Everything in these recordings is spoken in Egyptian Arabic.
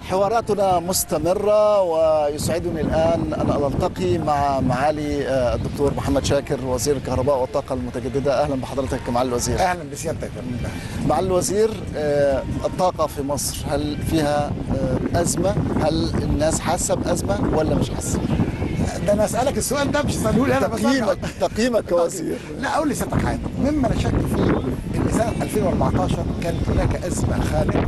حواراتنا مستمرة ويسعدني الآن أن ألتقي مع معالي الدكتور محمد شاكر وزير الكهرباء والطاقة المتجددة أهلا بحضرتك معالي الوزير اهلا بسيادتك معالي الوزير الطاقة في مصر هل فيها أزمة هل الناس حاسة بأزمة ولا مش حاسة ده انا اسالك السؤال ده مش اساله انا بس تقييمك تقييمك كوزير لا اقول لسيادتك حاجه مما لا شك فيه ان سنه 2014 كانت هناك ازمه خانقه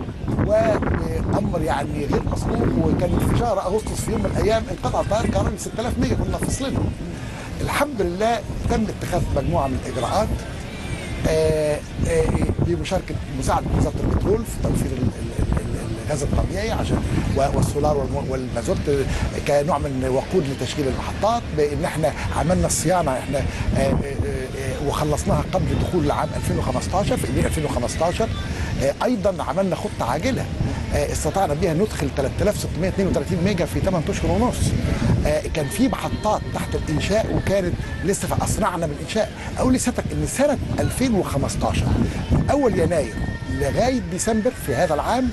وامر يعني غير مسبوق وكان في شهر اغسطس في يوم من الايام انقطع التيار الكهربائي 6000 ميجا كنا فاصلينه الحمد لله تم اتخاذ مجموعه من الاجراءات آه، آه، بمشاركه مساعده وزاره البترول في توفير ال- ال- ال- الغاز الطبيعي عشان و- والسولار والم- والمازوت كنوع من وقود لتشغيل المحطات بان احنا عملنا الصيانه احنا آه، آه، آه، وخلصناها قبل دخول العام 2015 في ابريل 2015 آه، ايضا عملنا خطه عاجله آه، استطعنا بها ندخل 3632 ميجا في 8 اشهر ونص آه، كان في محطات تحت الانشاء وكانت لسه في اسرعنا من الانشاء اقول لسيادتك ان سنه 2015 من اول يناير لغايه ديسمبر في هذا العام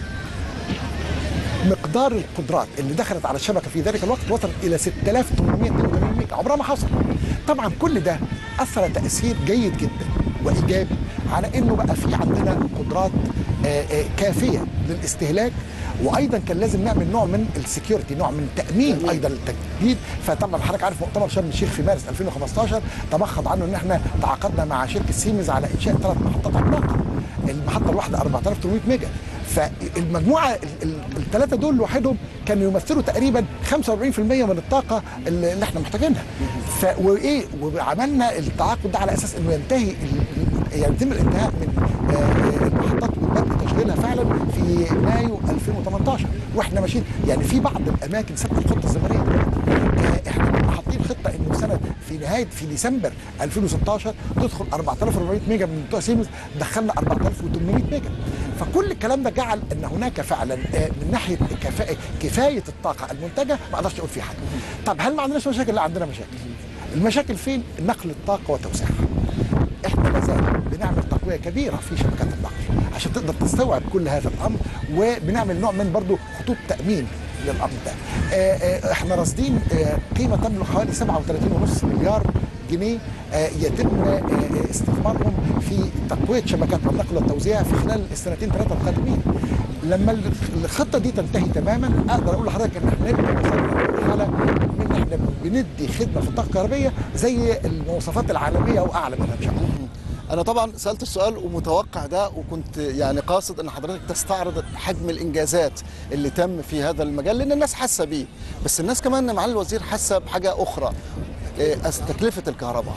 مقدار القدرات اللي دخلت على الشبكه في ذلك الوقت وصل الى 6882 ميجا عمرها ما حصل طبعا كل ده اثر تاثير جيد جدا وايجابي على انه بقى في عندنا قدرات آه، آه، كافيه للاستهلاك وايضا كان لازم نعمل نوع من السكيورتي نوع من التامين ايضا للتجديد فطبعا حضرتك عارف مؤتمر شرم الشيخ في مارس 2015 تمخض عنه ان احنا تعاقدنا مع شركه سيمنز على انشاء ثلاث محطات عملاقه المحطه الواحده 4800 ميجا فالمجموعه الثلاثه دول لوحدهم كانوا يمثلوا تقريبا 45% من الطاقه اللي اللي احنا محتاجينها ف وايه وعملنا التعاقد ده على اساس انه ينتهي ال- يعني يتم الانتهاء من آه، المحطات وبدء تشغيلها فعلا في مايو 2018 واحنا ماشيين يعني في بعض الاماكن ثبت الخطه الزمنيه دلوقتي آه، احنا كنا حاطين خطه انه سنه في نهايه في ديسمبر 2016 تدخل 4400 ميجا من بتوع سيمنز دخلنا 4800 ميجا فكل الكلام ده جعل ان هناك فعلا آه، من ناحيه كفاءه كفايه الطاقه المنتجه ما اقدرش اقول في حاجه طب هل ما عندناش مشاكل لا عندنا مشاكل المشاكل فين نقل الطاقه وتوزيعها احنا لا زال بنعمل تقويه كبيره في شبكات النقل عشان تقدر تستوعب كل هذا الامر وبنعمل نوع من برضو خطوط تامين للامر ده آه، آه، احنا راصدين آه، قيمه تبلغ حوالي 37.5 مليار جنيه آه، يتم آه، آه، استثمارهم في تقويه شبكات النقل والتوزيع في خلال السنتين ثلاثه القادمين لما الخطه دي تنتهي تماما اقدر اقول لحضرتك ان احنا نبدا وصلنا لمرحله ان احنا بندي خدمه في الطاقه الكهربائيه زي المواصفات العالميه او اعلى منها ان شاء الله أنا طبعا سألت السؤال ومتوقع ده وكنت يعني قاصد أن حضرتك تستعرض حجم الإنجازات اللي تم في هذا المجال لأن الناس حاسة بيه بس الناس كمان معالي الوزير حاسة بحاجة أخرى إيه، أس- تكلفة الكهرباء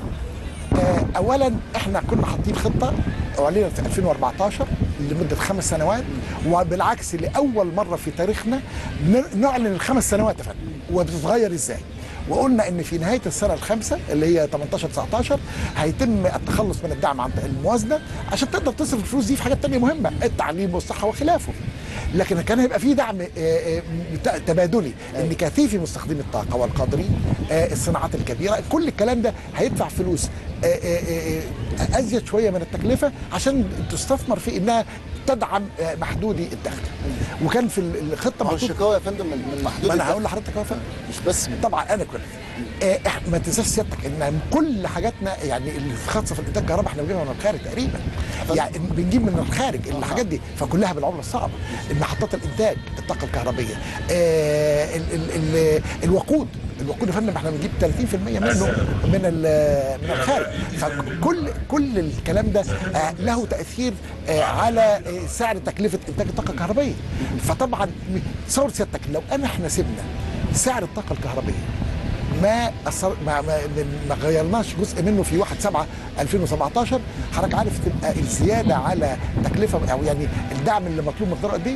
آه، اولا احنا كنا حاطين خطه اعلنت في 2014 لمده خمس سنوات وبالعكس لاول مره في تاريخنا ن- نعلن الخمس سنوات يا فندم وبتتغير ازاي وقلنا ان في نهايه السنه الخامسه اللي هي 18 19 هيتم التخلص من الدعم عن الموازنه عشان تقدر تصرف الفلوس دي في حاجات تانية مهمه التعليم والصحه وخلافه لكن كان هيبقى في دعم آه، آه، ت- تبادلي ان كثيف مستخدمي الطاقه والقادرين آه، الصناعات الكبيره كل الكلام ده هيدفع فلوس آه، آه، آه، آه، ازيد شويه من التكلفه عشان تستثمر في انها تدعم آه، محدودي الدخل وكان في الخطه هو محطوط الشكاوى يا فندم من من محدود ما انا الدخل. هقول لحضرتك اهو يا فندم. مش بس من طبعا انا كل آه، إح- ما تنساش سيادتك ان كل حاجاتنا يعني اللي خاصه في الانتاج الكهرباء احنا بنجيبها من الخارج تقريبا يعني بنجيب من الخارج الحاجات دي فكلها بالعمله الصعبه محطات الانتاج الطاقه الكهربيه آه ال ال ال الوقود الوقود يا فندم احنا بنجيب 30% منه من ال- من الخارج فكل كل الكلام ده آه له تاثير آه على آه سعر تكلفه انتاج الطاقه الكهربائيه فطبعا تصور سيادتك لو انا احنا سيبنا سعر الطاقه الكهربائيه ما أثر ما ما, ما غيرناش جزء منه في 1 7 2017 حضرتك عارف تبقى الزياده على تكلفه او يعني الدعم اللي مطلوب مقداره قد ايه؟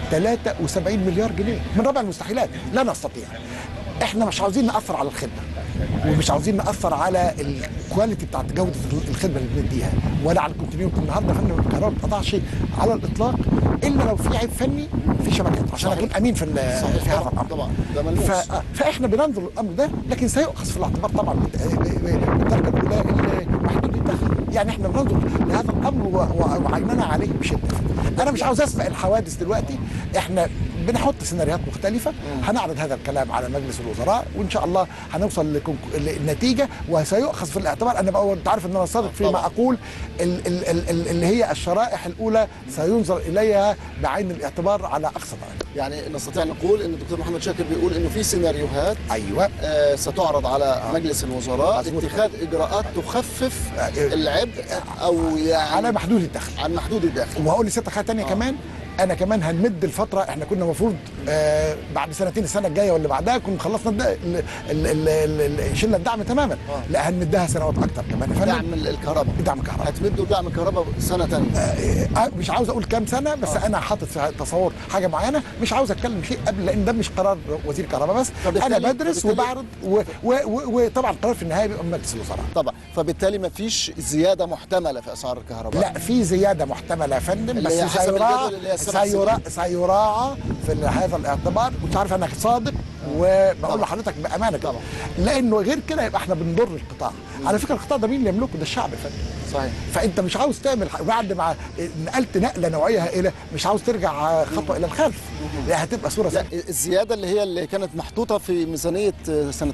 73 مليار جنيه من ربع المستحيلات لا نستطيع احنا مش عاوزين ناثر على الخدمه ومش عاوزين ناثر على الكواليتي بتاعت جوده الخدمه اللي بنديها ولا على الكونتينيوتي النهارده يا فندم القرار ما اتقطعش على الاطلاق الا لو في عيب فني في شبكات عشان صحيح. اكون امين في ال- صحيح في هذا طبعاً، الامر طبعاً، ده ملموس. ف- فاحنا بننظر للامر ده لكن سيؤخذ في الاعتبار طبعا بالدرجه الاولى محدود الدخل يعني احنا بننظر لهذا الامر و- و- وعيننا عليه بشده انا مش عاوز اسبق الحوادث دلوقتي احنا بنحط سيناريوهات مختلفه هنعرض هذا الكلام على مجلس الوزراء وان شاء الله هنوصل لكونك- للنتيجه وسيؤخذ في الاعتبار انا بقول انت عارف ان انا صادق فيما طبعا. اقول ال- ال- ال- ال- اللي هي الشرائح الاولى سينظر اليها بعين الاعتبار على اقصى درجه يعني نستطيع نقول ان الدكتور محمد شاكر بيقول انه في سيناريوهات ايوه آه، ستعرض على مجلس الوزراء مظبوط. اتخاذ اجراءات تخفف آه، العبء او يعني على محدود الدخل عن محدود الداخل وهقول لسيادتك حاجه ثانيه آه. كمان انا كمان هنمد الفتره احنا كنا المفروض آه بعد سنتين السنه الجايه واللي بعدها كنا خلصنا الد- ال- ال- ال- ال- شلنا الدعم تماما آه. لا هنمدها سنوات اكتر كمان يا فندم. دعم الكهرباء دعم كهرباء هتمدوا دعم الكهرباء سنه ثانيه آه، مش عاوز اقول كام سنه بس آه. انا حاطط في تصور حاجه معينه مش عاوز اتكلم شيء قبل لان ده مش قرار وزير كهرباء بس فبالتالي- انا بدرس فبالتالي- وبعرض و- و- و- وطبعا القرار في النهايه بيبقى من مجلس الوزراء طبعا فبالتالي ما فيش زياده محتمله في اسعار الكهرباء لا في زياده محتمله يا فندم اللي بس هي حسب سيراعى الجدول اللي هي السبع سيراعى سيراعى في هذا الاعتبار وانت عارف انا صادق وبقول طبعا. لحضرتك بامانه كده طبعا. لانه غير كده يبقى احنا بنضر القطاع على فكره القطاع ده مين اللي يملكه ده الشعب يا فندم صحيح فانت مش عاوز تعمل ح- بعد ما نقلت نقله نوعيه هائله مش عاوز ترجع خطوه الى الخلف لا هتبقى صوره لا سيئه الزياده اللي هي اللي كانت محطوطه في ميزانيه سنه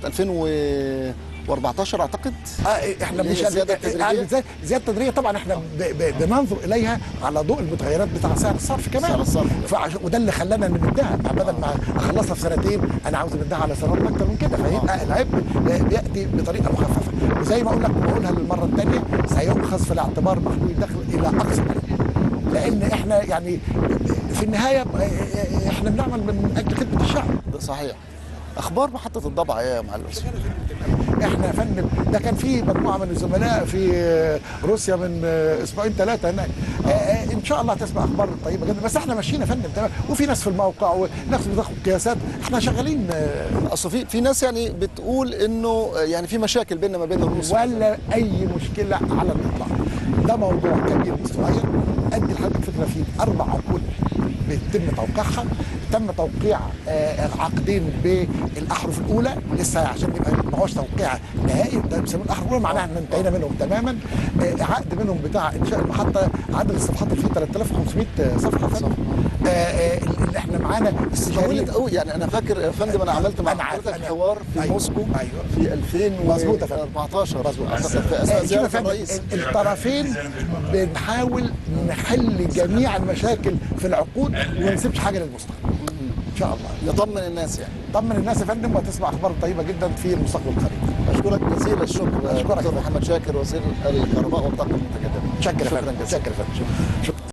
2014 اعتقد آه احنا اللي مش هي الزيادة التدريجية؟ آه، زي- زياده تدريجيه طبعا احنا ب- ب- بننظر اليها على ضوء المتغيرات بتاع سعر الصرف كمان سعر الصرف. فعش- وده اللي خلانا نمدها بدل ما اخلصها في سنتين انا عاوز امدها على سنوات اكتر من كده فيبقى العبء بياتي بطريقه مخففه وزي ما اقول لك بقولها للمره الثانيه سيؤخذ في الاعتبار محدود الدخل الى اقصى درجه لان احنا يعني في النهايه احنا بنعمل من اجل خدمه الشعب ده صحيح اخبار محطه الضبع ايه يا معلم احنا يا فندم ده كان في مجموعه من الزملاء في روسيا من اسبوعين ثلاثه هناك آه، آه، ان شاء الله هتسمع اخبار طيبه جدا بس احنا ماشيين يا فندم تمام وفي ناس في الموقع وناس بتاخد قياسات احنا شغالين آه، اصل في في ناس يعني بتقول انه يعني في مشاكل بيننا ما بين الروس ولا اي مشكله على الاطلاق ده موضوع كبير مش صغير ادي لحضرتك فكره فيه اربع عقود بيتم توقيعها تم توقيع آه، عقدين بالاحرف الاولى لسه عشان يبقى ما هوش توقيع نهائي ده بيسموه الاحرف الاولى معناها ان انتهينا منهم تماما آه، عقد منهم بتاع انشاء المحطه عدد الصفحات اللي فيه 3500 صفحه فندم. آه، آه، اللي احنا معانا استشاريين طولت قوي يعني انا فاكر يا فندم انا عملت مع أنا عارف، حضرتك أنا- حوار في أيوة، موسكو أيوة. في 2014 مظبوط يا فندم. مظبوط اعتقد في آه، اثناء شوف يا زياره فندم الرئيس ال- الطرفين بنحاول نحل جميع المشاكل في العقود وما نسيبش حاجه للمستقبل ان شاء الله نطمن الناس يعني طمن الناس يا فندم وهتسمع اخبار طيبه جدا في المستقبل القريب اشكرك جزيل الشكر أشكرك. دكتور محمد شاكر وزير الكهرباء والطاقه المتجدده شكرا يا شكرا فندم جزيلا شكرا يا فندم شكرا